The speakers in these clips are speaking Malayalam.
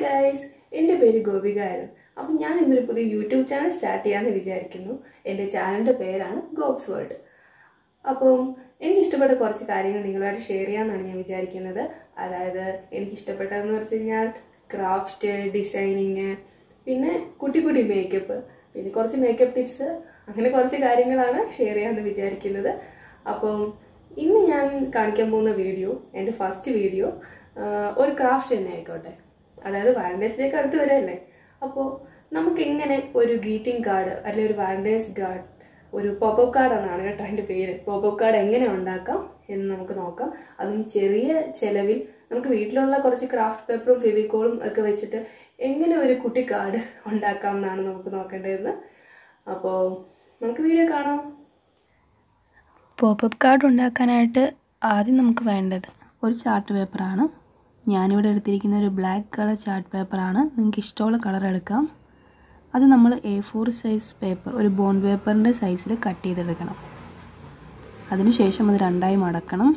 ഗൈസ് എൻ്റെ പേര് ഗോപിക ആയിരുന്നു അപ്പം ഞാൻ ഇന്നൊരു പുതിയ യൂട്യൂബ് ചാനൽ സ്റ്റാർട്ട് ചെയ്യാമെന്ന് വിചാരിക്കുന്നു എൻ്റെ ചാനലിൻ്റെ പേരാണ് ഗോബ്സ് വേൾഡ് അപ്പം എനിക്ക് ഇഷ്ടപ്പെട്ട കുറച്ച് കാര്യങ്ങൾ നിങ്ങളുമായിട്ട് ഷെയർ ചെയ്യാമെന്നാണ് ഞാൻ വിചാരിക്കുന്നത് അതായത് എനിക്ക് ഇഷ്ടപ്പെട്ടതെന്ന് വെച്ച് കഴിഞ്ഞാൽ ക്രാഫ്റ്റ് ഡിസൈനിങ് പിന്നെ കുട്ടി കുട്ടി മേക്കപ്പ് പിന്നെ കുറച്ച് മേക്കപ്പ് ടിപ്സ് അങ്ങനെ കുറച്ച് കാര്യങ്ങളാണ് ഷെയർ ചെയ്യാമെന്ന് വിചാരിക്കുന്നത് അപ്പം ഇന്ന് ഞാൻ കാണിക്കാൻ പോകുന്ന വീഡിയോ എൻ്റെ ഫസ്റ്റ് വീഡിയോ ഒരു ക്രാഫ്റ്റ് തന്നെ ആയിക്കോട്ടെ അതായത് വാലന്റൈൻസ് ഡേക്ക് അടുത്ത് വരെയല്ലേ അപ്പോൾ നമുക്ക് എങ്ങനെ ഒരു ഗ്രീറ്റിംഗ് കാർഡ് അല്ലെങ്കിൽ ഒരു വാലന്റൈൻസ് കാർഡ് ഒരു പോപ്പപ്പ് കാർഡ് എന്നാണ് കേട്ടോ അതിൻ്റെ പേര് പോപ്പപ്പ് കാർഡ് എങ്ങനെ ഉണ്ടാക്കാം എന്ന് നമുക്ക് നോക്കാം അതും ചെറിയ ചെലവിൽ നമുക്ക് വീട്ടിലുള്ള കുറച്ച് ക്രാഫ്റ്റ് പേപ്പറും ഫെവിക്കോളും ഒക്കെ വെച്ചിട്ട് എങ്ങനെ ഒരു കുട്ടി കാർഡ് ഉണ്ടാക്കാം എന്നാണ് നമുക്ക് നോക്കേണ്ടതെന്ന് അപ്പോൾ നമുക്ക് വീഡിയോ കാണാം പോപ്പപ്പ് കാർഡ് ഉണ്ടാക്കാനായിട്ട് ആദ്യം നമുക്ക് വേണ്ടത് ഒരു ചാർട്ട് പേപ്പറാണ് ഞാനിവിടെ എടുത്തിരിക്കുന്ന ഒരു ബ്ലാക്ക് കളർ ചാർട്ട് പേപ്പറാണ് നിങ്ങൾക്ക് ഇഷ്ടമുള്ള കളർ എടുക്കാം അത് നമ്മൾ എ ഫോർ സൈസ് പേപ്പർ ഒരു ബോണ്ട് പേപ്പറിൻ്റെ സൈസിൽ കട്ട് ചെയ്തെടുക്കണം അതിനുശേഷം അത് രണ്ടായി മടക്കണം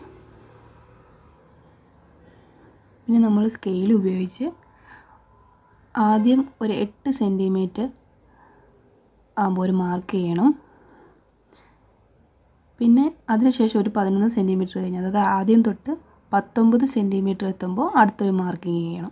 പിന്നെ നമ്മൾ സ്കെയിൽ ഉപയോഗിച്ച് ആദ്യം ഒരു എട്ട് സെൻറ്റിമീറ്റർ ആകുമ്പോൾ ഒരു മാർക്ക് ചെയ്യണം പിന്നെ അതിനുശേഷം ഒരു പതിനൊന്ന് സെൻറ്റിമീറ്റർ കഴിഞ്ഞ് അതായത് ആദ്യം തൊട്ട് പത്തൊമ്പത് സെൻറ്റിമീറ്റർ എത്തുമ്പോൾ അടുത്തൊരു മാർക്കിങ് ചെയ്യണം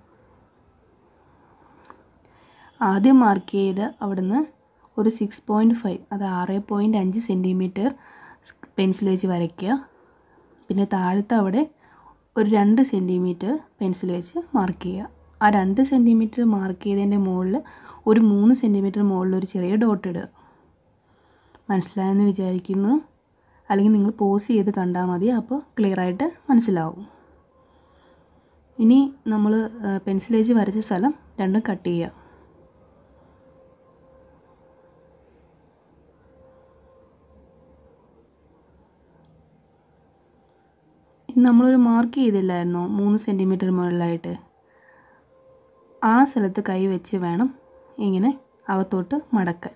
ആദ്യം മാർക്ക് ചെയ്ത് അവിടുന്ന് ഒരു സിക്സ് പോയിൻറ്റ് ഫൈവ് അത് ആറ് പോയിൻറ്റ് അഞ്ച് സെൻറ്റിമീറ്റർ പെൻസിൽ വെച്ച് വരയ്ക്കുക പിന്നെ താഴത്തെ അവിടെ ഒരു രണ്ട് സെൻറ്റിമീറ്റർ പെൻസിൽ വെച്ച് മാർക്ക് ചെയ്യുക ആ രണ്ട് സെൻറ്റിമീറ്റർ മാർക്ക് ചെയ്തതിൻ്റെ മുകളിൽ ഒരു മൂന്ന് സെൻറ്റിമീറ്റർ മുകളിൽ ഒരു ചെറിയ ഡോട്ട് ഇടുക മനസ്സിലായെന്ന് വിചാരിക്കുന്നു അല്ലെങ്കിൽ നിങ്ങൾ പോസ് ചെയ്ത് കണ്ടാൽ മതി അപ്പോൾ ക്ലിയറായിട്ട് മനസ്സിലാവും ഇനി നമ്മൾ പെൻസിൽ വെച്ച് വരച്ച സ്ഥലം രണ്ടും കട്ട് ചെയ്യുക ഇനി നമ്മളൊരു മാർക്ക് ചെയ്തില്ലായിരുന്നോ മൂന്ന് സെൻറ്റിമീറ്റർ മുകളിലായിട്ട് ആ സ്ഥലത്ത് കൈ വെച്ച് വേണം ഇങ്ങനെ അകത്തോട്ട് മടക്കാൻ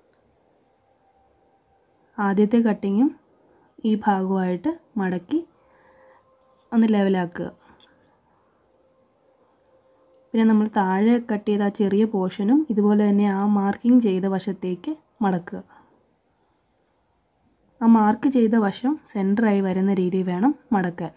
ആദ്യത്തെ കട്ടിങ്ങും ഈ ഭാഗമായിട്ട് മടക്കി ഒന്ന് ലെവലാക്കുക പിന്നെ നമ്മൾ താഴെ കട്ട് ചെയ്ത ആ ചെറിയ പോർഷനും ഇതുപോലെ തന്നെ ആ മാർക്കിംഗ് ചെയ്ത വശത്തേക്ക് മടക്കുക ആ മാർക്ക് ചെയ്ത വശം സെൻറ്ററായി വരുന്ന രീതിയിൽ വേണം മടക്കാൻ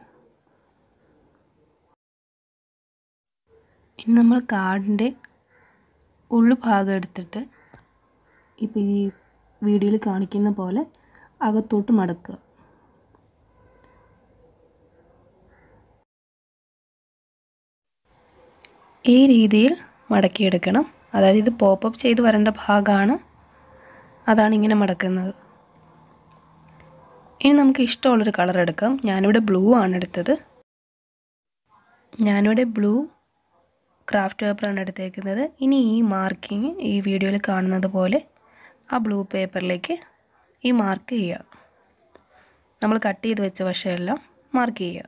ഇനി നമ്മൾ കാർഡിൻ്റെ ഉൾഭാഗം എടുത്തിട്ട് ഇപ്പോൾ ഈ വീഡിയോയിൽ കാണിക്കുന്ന പോലെ അകത്തോട്ട് മടക്കുക ഈ രീതിയിൽ മടക്കിയെടുക്കണം അതായത് ഇത് പോപ്പപ്പ് ചെയ്ത് വരേണ്ട ഭാഗമാണ് അതാണ് ഇങ്ങനെ മടക്കുന്നത് ഇനി നമുക്ക് ഇഷ്ടമുള്ളൊരു കളർ എടുക്കാം ഞാനിവിടെ ബ്ലൂ ആണ് എടുത്തത് ഞാനിവിടെ ബ്ലൂ ക്രാഫ്റ്റ് പേപ്പറാണ് എടുത്തേക്കുന്നത് ഇനി ഈ മാർക്കിങ് ഈ വീഡിയോയിൽ കാണുന്നത് പോലെ ആ ബ്ലൂ പേപ്പറിലേക്ക് ഈ മാർക്ക് ചെയ്യുക നമ്മൾ കട്ട് ചെയ്ത് വെച്ച വശമെല്ലാം മാർക്ക് ചെയ്യുക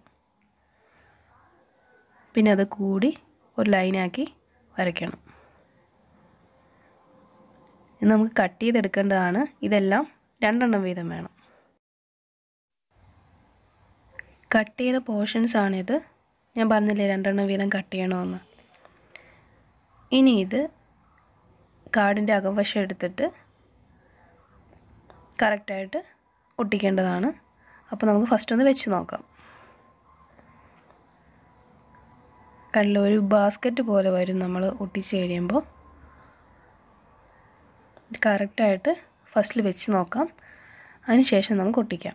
പിന്നെ അത് കൂടി ഒരു ലൈനാക്കി വരയ്ക്കണം ഇനി നമുക്ക് കട്ട് ചെയ്തെടുക്കേണ്ടതാണ് ഇതെല്ലാം രണ്ടെണ്ണം വീതം വേണം കട്ട് ചെയ്ത പോർഷൻസ് ആണിത് ഞാൻ പറഞ്ഞില്ലേ രണ്ടെണ്ണം വീതം കട്ട് ചെയ്യണമെന്ന് ഇനി ഇത് കാർഡിൻ്റെ അകവശം എടുത്തിട്ട് കറക്റ്റായിട്ട് ഒട്ടിക്കേണ്ടതാണ് അപ്പോൾ നമുക്ക് ഫസ്റ്റ് ഒന്ന് വെച്ച് നോക്കാം കണ്ടില്ല ഒരു ബാസ്ക്കറ്റ് പോലെ വരും നമ്മൾ ഒട്ടിച്ച് കഴിയുമ്പോൾ ഇത് കറക്റ്റായിട്ട് ഫസ്റ്റിൽ വെച്ച് നോക്കാം അതിന് ശേഷം നമുക്ക് ഒട്ടിക്കാം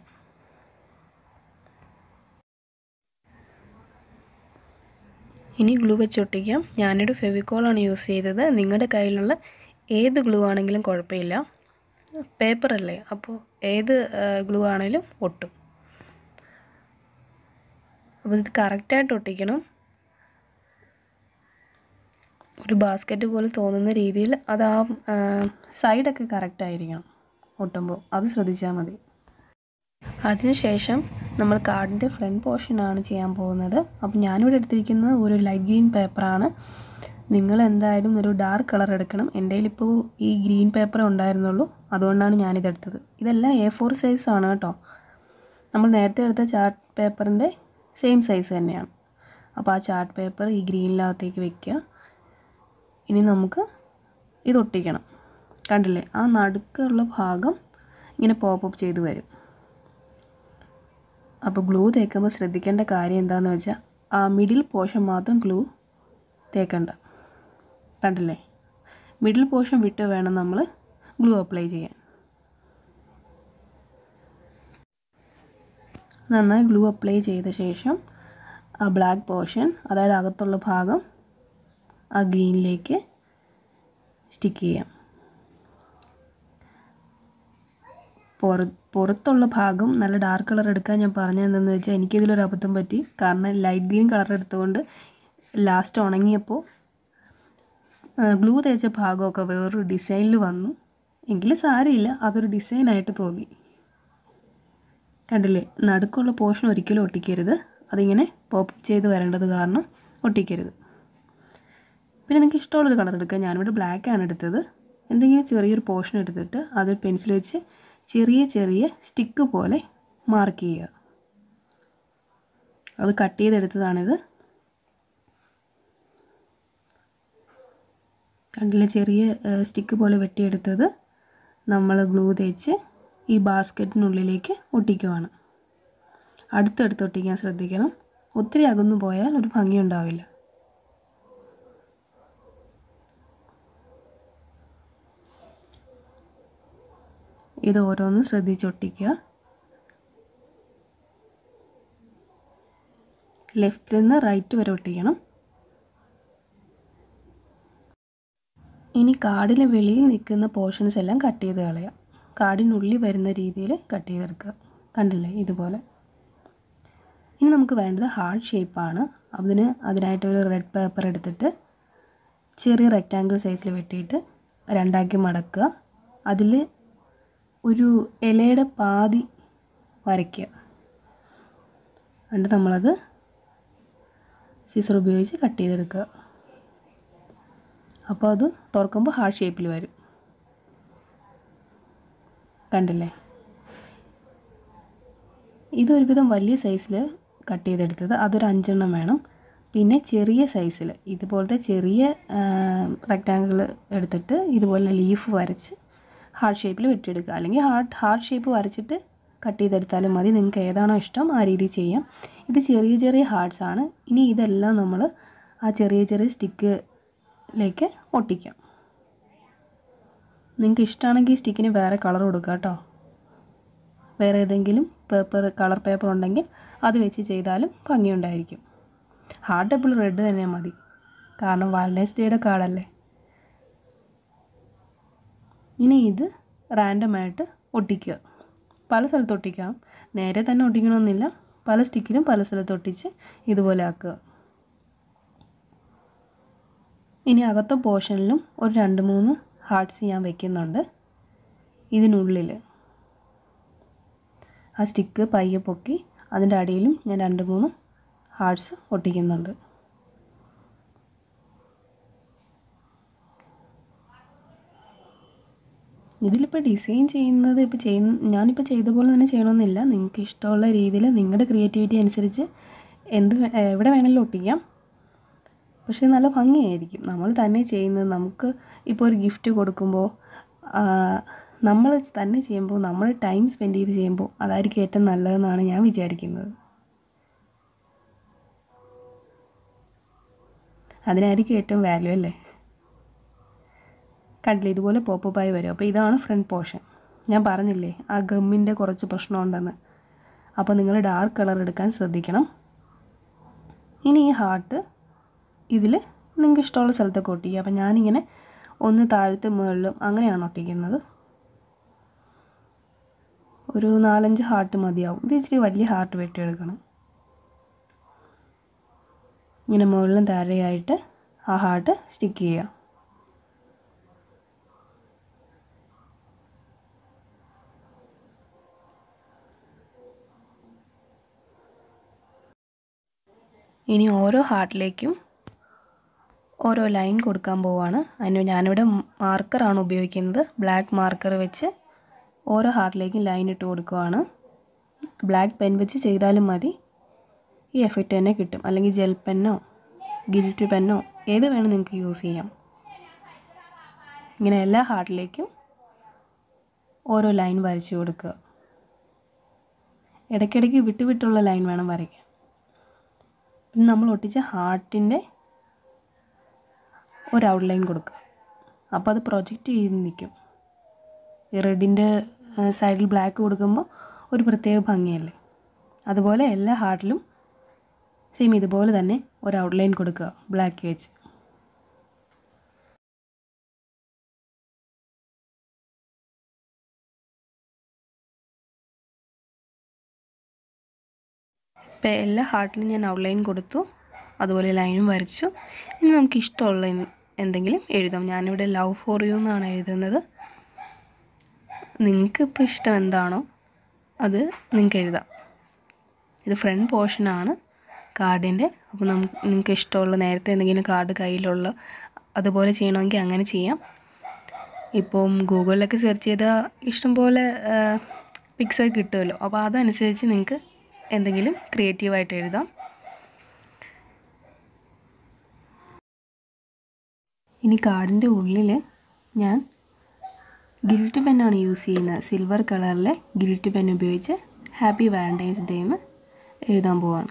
ഇനി ഗ്ലൂ വെച്ച് ഒട്ടിക്കാം ഞാനിവിടെ ഫെവിക്കോളാണ് യൂസ് ചെയ്തത് നിങ്ങളുടെ കയ്യിലുള്ള ഏത് ഗ്ലൂ ആണെങ്കിലും കുഴപ്പമില്ല പേപ്പറല്ലേ അപ്പോൾ ഏത് ഗ്ലൂ ആണെങ്കിലും ഒട്ടും അപ്പോൾ ഇത് കറക്റ്റായിട്ട് ഒട്ടിക്കണം ഒരു ബാസ്ക്കറ്റ് പോലെ തോന്നുന്ന രീതിയിൽ അത് ആ സൈഡൊക്കെ കറക്റ്റായിരിക്കണം ഒട്ടുമ്പോൾ അത് ശ്രദ്ധിച്ചാൽ മതി അതിനുശേഷം നമ്മൾ കാർഡിൻ്റെ ഫ്രണ്ട് പോർഷനാണ് ചെയ്യാൻ പോകുന്നത് അപ്പോൾ ഞാനിവിടെ എടുത്തിരിക്കുന്നത് ഒരു ലൈറ്റ് ഗ്രീൻ പേപ്പറാണ് നിങ്ങൾ എന്തായാലും ഒരു ഡാർക്ക് കളർ എടുക്കണം എൻ്റെ ഇപ്പോൾ ഈ ഗ്രീൻ പേപ്പർ ഉണ്ടായിരുന്നുള്ളൂ അതുകൊണ്ടാണ് ഞാനിതെടുത്തത് ഇതെല്ലാം എ ഫോർ സൈസ് ആണ് കേട്ടോ നമ്മൾ നേരത്തെ എടുത്ത ചാർട്ട് പേപ്പറിൻ്റെ സെയിം സൈസ് തന്നെയാണ് അപ്പോൾ ആ ചാർട്ട് പേപ്പർ ഈ ഗ്രീനിനകത്തേക്ക് വെക്കുക ഇനി നമുക്ക് ഇത് ഒട്ടിക്കണം കണ്ടില്ലേ ആ നടുക്കുള്ള ഭാഗം ഇങ്ങനെ പോപ്പപ്പ് ചെയ്ത് വരും അപ്പോൾ ഗ്ലൂ തേക്കുമ്പോൾ ശ്രദ്ധിക്കേണ്ട കാര്യം എന്താണെന്ന് വെച്ചാൽ ആ മിഡിൽ പോർഷൻ മാത്രം ഗ്ലൂ തേക്കണ്ട കണ്ടില്ലേ മിഡിൽ പോർഷൻ വിട്ട് വേണം നമ്മൾ ഗ്ലൂ അപ്ലൈ ചെയ്യാൻ നന്നായി ഗ്ലൂ അപ്ലൈ ചെയ്ത ശേഷം ആ ബ്ലാക്ക് പോർഷൻ അതായത് അകത്തുള്ള ഭാഗം ആ ഗ്രീനിലേക്ക് സ്റ്റിക്ക് ചെയ്യാം പുറ പുറത്തുള്ള ഭാഗം നല്ല ഡാർക്ക് കളർ എടുക്കാൻ ഞാൻ പറഞ്ഞതെന്തെന്ന് വെച്ചാൽ എനിക്കിതിലൊരു അബദ്ധം പറ്റി കാരണം ലൈറ്റ് ഗ്രീൻ കളർ എടുത്തുകൊണ്ട് ലാസ്റ്റ് ഉണങ്ങിയപ്പോൾ ഗ്ലൂ തേച്ച ഭാഗമൊക്കെ വേറൊരു ഡിസൈനിൽ വന്നു എങ്കിലും സാരമില്ല അതൊരു ഡിസൈനായിട്ട് തോന്നി കണ്ടില്ലേ നടുക്കുള്ള പോർഷൻ ഒരിക്കലും ഒട്ടിക്കരുത് അതിങ്ങനെ പോപ്പ് ചെയ്ത് വരേണ്ടത് കാരണം ഒട്ടിക്കരുത് പിന്നെ നിങ്ങൾക്ക് ഇഷ്ടമുള്ളൊരു കളർ എടുക്കുക ഞാനിവിടെ ബ്ലാക്ക് ആണ് എടുത്തത് എന്തെങ്കിലും ചെറിയൊരു പോർഷൻ എടുത്തിട്ട് അതിൽ പെൻസിൽ വെച്ച് ചെറിയ ചെറിയ സ്റ്റിക്ക് പോലെ മാർക്ക് ചെയ്യുക അത് കട്ട് ചെയ്തെടുത്തതാണിത് കണ്ടില്ലേ ചെറിയ സ്റ്റിക്ക് പോലെ വെട്ടിയെടുത്തത് നമ്മൾ ഗ്ലൂ തേച്ച് ഈ ബാസ്ക്കറ്റിനുള്ളിലേക്ക് ഒട്ടിക്കുവാണ് അടുത്തടുത്ത് ഒട്ടിക്കാൻ ശ്രദ്ധിക്കണം ഒത്തിരി അകന്നു പോയാൽ ഒരു ഭംഗി ഉണ്ടാവില്ല ഇത് ഓരോന്നും ശ്രദ്ധിച്ചൊട്ടിക്കുക ലെഫ്റ്റിൽ നിന്ന് റൈറ്റ് വരെ ഒട്ടിക്കണം ഇനി കാർഡിന് വെളിയിൽ നിൽക്കുന്ന പോർഷൻസ് എല്ലാം കട്ട് ചെയ്ത് കളയാം കാർഡിനുള്ളിൽ വരുന്ന രീതിയിൽ കട്ട് ചെയ്തെടുക്കുക കണ്ടില്ലേ ഇതുപോലെ ഇനി നമുക്ക് വേണ്ടത് ഹാർട്ട് ഷേപ്പാണ് അതിന് അതിനായിട്ട് ഒരു റെഡ് പേപ്പർ എടുത്തിട്ട് ചെറിയ റെക്റ്റാങ്കിൾ സൈസിൽ വെട്ടിയിട്ട് രണ്ടാക്കി മടക്കുക അതിൽ ഒരു ഇലയുടെ പാതി വരയ്ക്കുക എന്നിട്ട് നമ്മളത് സിസർ ഉപയോഗിച്ച് കട്ട് ചെയ്തെടുക്കുക അപ്പോൾ അത് തുറക്കുമ്പോൾ ഹാർട്ട് ഷേപ്പിൽ വരും കണ്ടില്ലേ ഇതൊരുവിധം വലിയ സൈസിൽ കട്ട് ചെയ്തെടുത്തത് അതൊരു അഞ്ചെണ്ണം വേണം പിന്നെ ചെറിയ സൈസിൽ ഇതുപോലത്തെ ചെറിയ റെക്റ്റാങ്കിൾ എടുത്തിട്ട് ഇതുപോലെ ലീഫ് വരച്ച് ഹാർട്ട് ഷേപ്പിൽ വെട്ടിയെടുക്കുക അല്ലെങ്കിൽ ഹാർട്ട് ഹാർട്ട് ഷേപ്പ് വരച്ചിട്ട് കട്ട് ചെയ്തെടുത്താലും മതി നിങ്ങൾക്ക് ഏതാണോ ഇഷ്ടം ആ രീതി ചെയ്യാം ഇത് ചെറിയ ചെറിയ ഹാർട്ട്സ് ആണ് ഇനി ഇതെല്ലാം നമ്മൾ ആ ചെറിയ ചെറിയ സ്റ്റിക്കിലേക്ക് ഒട്ടിക്കാം നിങ്ങൾക്ക് ഇഷ്ടമാണെങ്കിൽ സ്റ്റിക്കിന് വേറെ കളർ കൊടുക്കുക കേട്ടോ വേറെ ഏതെങ്കിലും പേപ്പർ കളർ പേപ്പർ ഉണ്ടെങ്കിൽ അത് വെച്ച് ചെയ്താലും ഭംഗിയുണ്ടായിരിക്കും ഹാർട്ട് എപ്പോഴും റെഡ് തന്നെ മതി കാരണം വാലൻറ്റൈൻസ് ഡേയുടെ കാർഡല്ലേ ഇനി ഇത് റാൻഡമായിട്ട് ഒട്ടിക്കുക പല സ്ഥലത്ത് ഒട്ടിക്കാം നേരെ തന്നെ ഒട്ടിക്കണമെന്നില്ല പല സ്റ്റിക്കിലും പല സ്ഥലത്ത് ഒട്ടിച്ച് ഇതുപോലെ ആക്കുക ഇനി അകത്തെ പോർഷനിലും ഒരു രണ്ട് മൂന്ന് ഹാർട്ട്സ് ഞാൻ വെക്കുന്നുണ്ട് ഇതിനുള്ളിൽ ആ സ്റ്റിക്ക് പയ്യെ പൊക്കി അതിൻ്റെ അടിയിലും ഞാൻ രണ്ട് മൂന്ന് ഹാർട്ട്സ് ഒട്ടിക്കുന്നുണ്ട് ഇതിലിപ്പോൾ ഡിസൈൻ ചെയ്യുന്നത് ഇപ്പോൾ ചെയ്യുന്ന ഞാനിപ്പോൾ ചെയ്ത പോലെ തന്നെ ചെയ്യണമെന്നില്ല നിങ്ങൾക്ക് ഇഷ്ടമുള്ള രീതിയിൽ നിങ്ങളുടെ ക്രിയേറ്റിവിറ്റി അനുസരിച്ച് എന്ത് വേ- എവിടെ വേണമെങ്കിലും ഒട്ടിക്കാം പക്ഷേ നല്ല ഭംഗിയായിരിക്കും നമ്മൾ തന്നെ ചെയ്യുന്നത് നമുക്ക് ഇപ്പോൾ ഒരു ഗിഫ്റ്റ് കൊടുക്കുമ്പോൾ നമ്മൾ തന്നെ ചെയ്യുമ്പോൾ നമ്മൾ ടൈം സ്പെൻഡ് ചെയ്ത് ചെയ്യുമ്പോൾ അതായിരിക്കും ഏറ്റവും നല്ലതെന്നാണ് ഞാൻ വിചാരിക്കുന്നത് അതിനായിരിക്കും ഏറ്റവും വാല്യൂ അല്ലേ കണ്ടില്ലേ ഇതുപോലെ പോപ്പപ്പായി വരും അപ്പോൾ ഇതാണ് ഫ്രണ്ട് പോർഷൻ ഞാൻ പറഞ്ഞില്ലേ ആ ഗമ്മിൻ്റെ കുറച്ച് പ്രശ്നമുണ്ടെന്ന് അപ്പോൾ നിങ്ങൾ ഡാർക്ക് കളർ എടുക്കാൻ ശ്രദ്ധിക്കണം ഇനി ഈ ഹാർട്ട് ഇതിൽ നിങ്ങൾക്ക് ഇഷ്ടമുള്ള സ്ഥലത്തൊക്കെ ഒട്ടിക്കുക അപ്പോൾ ഞാനിങ്ങനെ ഒന്ന് താഴത്തെ മുകളിലും അങ്ങനെയാണ് ഒട്ടിക്കുന്നത് ഒരു നാലഞ്ച് ഹാർട്ട് മതിയാവും ഇത് ഇച്ചിരി വലിയ ഹാർട്ട് വെട്ടിയെടുക്കണം ഇങ്ങനെ മുകളിലും താഴെയായിട്ട് ആ ഹാർട്ട് സ്റ്റിക്ക് ചെയ്യുക ഇനി ഓരോ ഹാർട്ടിലേക്കും ഓരോ ലൈൻ കൊടുക്കാൻ പോവാണ് അതിന് ഞാനിവിടെ മാർക്കറാണ് ഉപയോഗിക്കുന്നത് ബ്ലാക്ക് മാർക്കർ വെച്ച് ഓരോ ഹാർട്ടിലേക്കും ലൈൻ ഇട്ട് കൊടുക്കുവാണ് ബ്ലാക്ക് പെൻ വെച്ച് ചെയ്താലും മതി ഈ എഫക്റ്റ് തന്നെ കിട്ടും അല്ലെങ്കിൽ ജെൽ പെന്നോ ഗിൽറ്റ് പെന്നോ ഏത് വേണം നിങ്ങൾക്ക് യൂസ് ചെയ്യാം ഇങ്ങനെ എല്ലാ ഹാർട്ടിലേക്കും ഓരോ ലൈൻ വരച്ചു കൊടുക്കുക ഇടയ്ക്കിടയ്ക്ക് വിട്ട് വിട്ടുള്ള ലൈൻ വേണം വരയ്ക്കാൻ പിന്നെ നമ്മൾ ഒട്ടിച്ച ഹാർട്ടിൻ്റെ ഒരു ഔട്ട്ലൈൻ കൊടുക്കുക അപ്പോൾ അത് പ്രൊജക്റ്റ് ചെയ്ത് നിൽക്കും ഈ റെഡിൻ്റെ സൈഡിൽ ബ്ലാക്ക് കൊടുക്കുമ്പോൾ ഒരു പ്രത്യേക ഭംഗിയല്ലേ അതുപോലെ എല്ലാ ഹാർട്ടിലും സെയിം ഇതുപോലെ തന്നെ ഒരു ഔട്ട്ലൈൻ കൊടുക്കുക ബ്ലാക്ക് വെച്ച് ഇപ്പം എല്ലാ ഹാർട്ടിലും ഞാൻ ഔട്ട്ലൈൻ കൊടുത്തു അതുപോലെ ലൈനും വരച്ചു ഇനി നമുക്ക് ഇഷ്ടമുള്ള എന്ത് എന്തെങ്കിലും എഴുതാം ഞാനിവിടെ ലവ് ഫോർ യു എന്നാണ് എഴുതുന്നത് നിങ്ങൾക്ക് ഇപ്പോൾ ഇഷ്ടം എന്താണോ അത് നിങ്ങൾക്ക് എഴുതാം ഇത് ഫ്രണ്ട് പോർഷനാണ് കാർഡിൻ്റെ അപ്പോൾ നമുക്ക് നിങ്ങൾക്ക് ഇഷ്ടമുള്ള നേരത്തെ എന്തെങ്കിലും കാർഡ് കയ്യിലുള്ള അതുപോലെ ചെയ്യണമെങ്കിൽ അങ്ങനെ ചെയ്യാം ഇപ്പം ഗൂഗിളിലൊക്കെ സെർച്ച് ചെയ്താൽ ഇഷ്ടംപോലെ പിക്സൊക്കെ കിട്ടുമല്ലോ അപ്പോൾ അതനുസരിച്ച് നിങ്ങൾക്ക് എന്തെങ്കിലും ക്രിയേറ്റീവായിട്ട് എഴുതാം ഇനി കാർഡിൻ്റെ ഉള്ളിൽ ഞാൻ ഗിൽറ്റ് പെന്നാണ് യൂസ് ചെയ്യുന്നത് സിൽവർ കളറിലെ ഗിൽറ്റ് പെൻ ഉപയോഗിച്ച് ഹാപ്പി വാലൻറ്റൈൻസ് ഡേ എന്ന് എഴുതാൻ പോവാണ്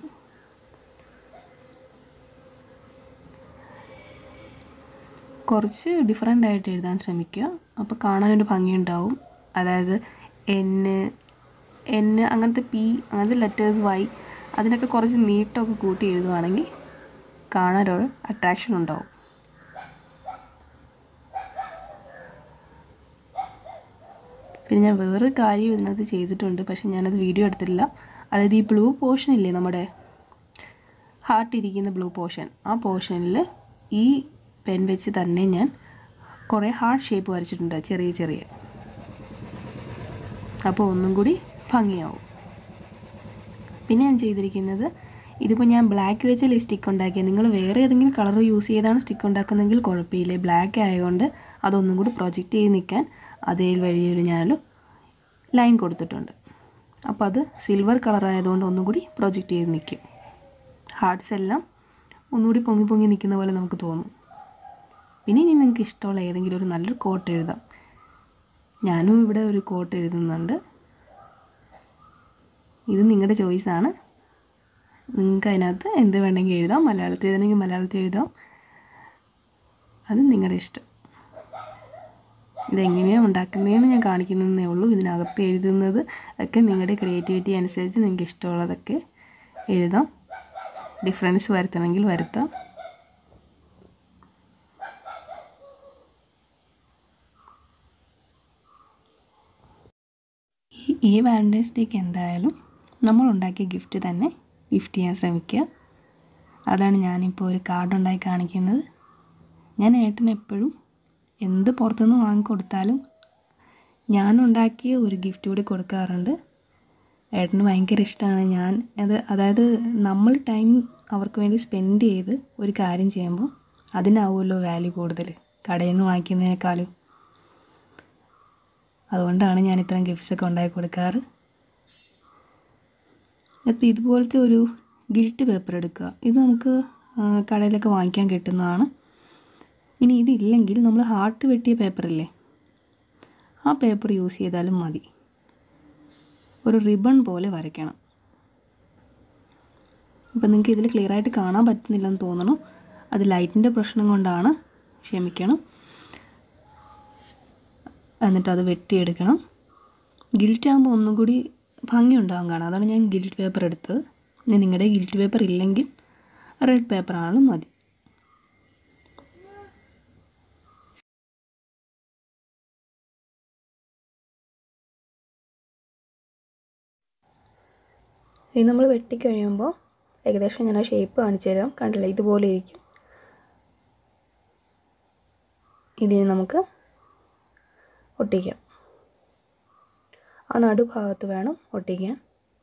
കുറച്ച് ഡിഫറെൻ്റ് ആയിട്ട് എഴുതാൻ ശ്രമിക്കുക അപ്പോൾ കാണാനൊരു ഭംഗിയുണ്ടാവും അതായത് എന്ന് എന്ന് അങ്ങനത്തെ പി അങ്ങനത്തെ ലെറ്റേഴ്സ് വൈ അതിനൊക്കെ കുറച്ച് നീട്ടമൊക്കെ കൂട്ടി എഴുതുവാണെങ്കിൽ കാണാനൊരു അട്രാക്ഷൻ ഉണ്ടാവും പിന്നെ ഞാൻ വേറൊരു കാര്യം ഇതിനകത്ത് ചെയ്തിട്ടുണ്ട് പക്ഷെ ഞാനത് വീഡിയോ എടുത്തില്ല അതായത് ഈ ബ്ലൂ പോർഷൻ ഇല്ലേ നമ്മുടെ ഹാർട്ട് ഇരിക്കുന്ന ബ്ലൂ പോർഷൻ ആ പോർഷനിൽ ഈ പെൻ വെച്ച് തന്നെ ഞാൻ കുറേ ഹാർട്ട് ഷേപ്പ് വരച്ചിട്ടുണ്ട് ചെറിയ ചെറിയ അപ്പോൾ ഒന്നും കൂടി ഭംഗിയാവും പിന്നെ ഞാൻ ചെയ്തിരിക്കുന്നത് ഇതിപ്പോൾ ഞാൻ ബ്ലാക്ക് വെച്ചല്ലേ സ്റ്റിക്ക് ഉണ്ടാക്കിയത് നിങ്ങൾ വേറെ ഏതെങ്കിലും കളർ യൂസ് ചെയ്താണ് സ്റ്റിക്ക് ഉണ്ടാക്കുന്നതെങ്കിൽ കുഴപ്പമില്ല ബ്ലാക്ക് ആയതുകൊണ്ട് അതൊന്നും കൂടി പ്രൊജക്റ്റ് ചെയ്ത് നിൽക്കാൻ അതേ വഴിയൊരു ഞാനൊരു ലൈൻ കൊടുത്തിട്ടുണ്ട് അപ്പോൾ അത് സിൽവർ കളർ ആയതുകൊണ്ട് ഒന്നും കൂടി പ്രൊജക്റ്റ് ചെയ്ത് നിൽക്കും ഹാർട്ട്സ് എല്ലാം ഒന്നുകൂടി പൊങ്ങി പൊങ്ങി നിൽക്കുന്ന പോലെ നമുക്ക് തോന്നും പിന്നെ ഇനി നിങ്ങൾക്ക് ഇഷ്ടമുള്ള ഏതെങ്കിലും ഒരു നല്ലൊരു കോട്ട് എഴുതാം ഞാനും ഇവിടെ ഒരു കോട്ട് എഴുതുന്നുണ്ട് ഇത് നിങ്ങളുടെ ചോയ്സാണ് നിങ്ങൾക്ക് അതിനകത്ത് എന്ത് വേണമെങ്കിൽ എഴുതാം മലയാളത്തിൽ എഴുതണമെങ്കിൽ മലയാളത്തിൽ എഴുതാം അത് നിങ്ങളുടെ ഇഷ്ടം ഇതെങ്ങനെയാണ് ഉണ്ടാക്കുന്നതെന്ന് ഞാൻ കാണിക്കുന്നതേ ഉള്ളൂ ഇതിനകത്ത് എഴുതുന്നത് ഒക്കെ നിങ്ങളുടെ ക്രിയേറ്റിവിറ്റി അനുസരിച്ച് നിങ്ങൾക്ക് ഇഷ്ടമുള്ളതൊക്കെ എഴുതാം ഡിഫറൻസ് വരുത്തണമെങ്കിൽ വരുത്താം ഈ- ഈ വാലൻറ്റൈൻസ് ഡേക്ക് എന്തായാലും നമ്മൾ ഉണ്ടാക്കിയ ഗിഫ്റ്റ് തന്നെ ഗിഫ്റ്റ് ചെയ്യാൻ ശ്രമിക്കുക അതാണ് ഞാനിപ്പോൾ ഒരു കാർഡ് ഉണ്ടാക്കി കാണിക്കുന്നത് ഞാൻ ഏട്ടന് എപ്പോഴും എന്ത് പുറത്തുനിന്ന് വാങ്ങിക്കൊടുത്താലും ഞാൻ ഉണ്ടാക്കിയ ഒരു ഗിഫ്റ്റ് കൂടി കൊടുക്കാറുണ്ട് ഏട്ടന് ഭയങ്കര ഇഷ്ടമാണ് ഞാൻ അത് അതായത് നമ്മൾ ടൈം അവർക്ക് വേണ്ടി സ്പെൻഡ് ചെയ്ത് ഒരു കാര്യം ചെയ്യുമ്പോൾ അതിനാവുമല്ലോ വാല്യൂ കൂടുതൽ കടയിൽ നിന്ന് വാങ്ങിക്കുന്നതിനേക്കാളും അതുകൊണ്ടാണ് ഞാൻ ഇത്തരം ഗിഫ്റ്റ്സ് ഒക്കെ ഉണ്ടാക്കി കൊടുക്കാറ് അപ്പോൾ ഇതുപോലത്തെ ഒരു ഗിൽറ്റ് പേപ്പർ എടുക്കുക ഇത് നമുക്ക് ആ, കടയിലൊക്കെ വാങ്ങിക്കാൻ കിട്ടുന്നതാണ് ഇനി ഇതില്ലെങ്കിൽ നമ്മൾ ഹാർട്ട് വെട്ടിയ പേപ്പറില്ലേ ആ പേപ്പർ യൂസ് ചെയ്താലും മതി ഒരു റിബൺ പോലെ വരയ്ക്കണം അപ്പം നിങ്ങൾക്ക് ഇതിൽ ക്ലിയർ ആയിട്ട് കാണാൻ പറ്റുന്നില്ലെന്ന് തോന്നണം അത് ലൈറ്റിൻ്റെ പ്രശ്നം കൊണ്ടാണ് ക്ഷമിക്കണം എന്നിട്ട് അത് വെട്ടിയെടുക്കണം ഗിൽറ്റ് ആകുമ്പോൾ ഒന്നും കൂടി ഭംഗി ഉണ്ടാകാൻ കാണാം അതാണ് ഞാൻ ഗിൽറ്റ് പേപ്പർ എടുത്തത് ഇനി നിങ്ങളുടെ ഗിൽറ്റ് പേപ്പർ ഇല്ലെങ്കിൽ റെഡ് പേപ്പറാണ് മതി ഇത് നമ്മൾ വെട്ടിക്കഴിയുമ്പോൾ ഏകദേശം ഞാൻ ആ ഷേപ്പ് കാണിച്ചു തരാം കണ്ടില്ല ഇതുപോലെ ഇരിക്കും ഇതിന് നമുക്ക് ഒട്ടിക്കാം ആ നടുഭാഗത്ത് വേണം ഒട്ടിക്കാൻ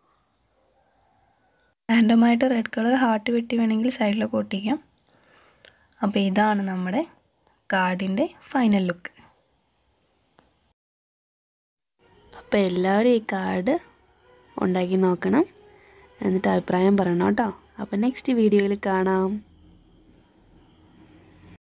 റാൻഡമായിട്ട് റെഡ് കളർ ഹാർട്ട് വെട്ടി വേണമെങ്കിൽ സൈഡിലൊക്കെ ഒട്ടിക്കാം അപ്പോൾ ഇതാണ് നമ്മുടെ കാർഡിൻ്റെ ഫൈനൽ ലുക്ക് അപ്പോൾ എല്ലാവരും ഈ കാർഡ് ഉണ്ടാക്കി നോക്കണം എന്നിട്ട് അഭിപ്രായം പറയണം കേട്ടോ അപ്പോൾ നെക്സ്റ്റ് വീഡിയോയിൽ കാണാം